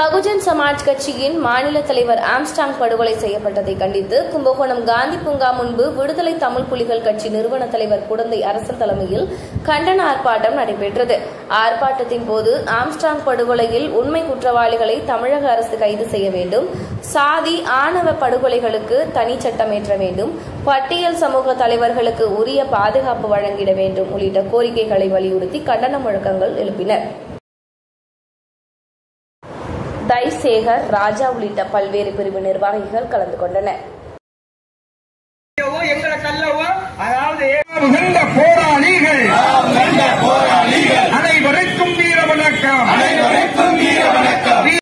பகுஜன் சமாஜ் கட்சியின் மாநில தலைவர் ஆம்ஸ்டாங் படுகொலை செய்யப்பட்டதை கண்டித்து கும்பகோணம் காந்தி பூங்கா முன்பு விடுதலை தமிழ் புலிகள் கட்சி நிறுவன தலைவர் குடந்தை அரசன் தலைமையில் கண்டன ஆர்ப்பாட்டம் நடைபெற்றது ஆர்ப்பாட்டத்தின் போது ஆம்ஸ்டாங் படுகொலையில் உண்மை குற்றவாளிகளை தமிழக அரசு கைது செய்ய வேண்டும் சாதி ஆணவ படுகொலைகளுக்கு தனி சட்டம் ஏற்ற வேண்டும் பட்டியல் சமூக தலைவர்களுக்கு உரிய பாதுகாப்பு வழங்கிட வேண்டும் உள்ளிட்ட கோரிக்கைகளை வலியுறுத்தி கண்டன முழக்கங்கள் எழுப்பினர் தைசேகர் ராஜா உள்ளிட்ட பல்வேறு பிரிவு நிர்வாகிகள் கலந்து கொண்டனர் எங்களை கல்லவோ அதாவது மிகுந்த போராளிகள்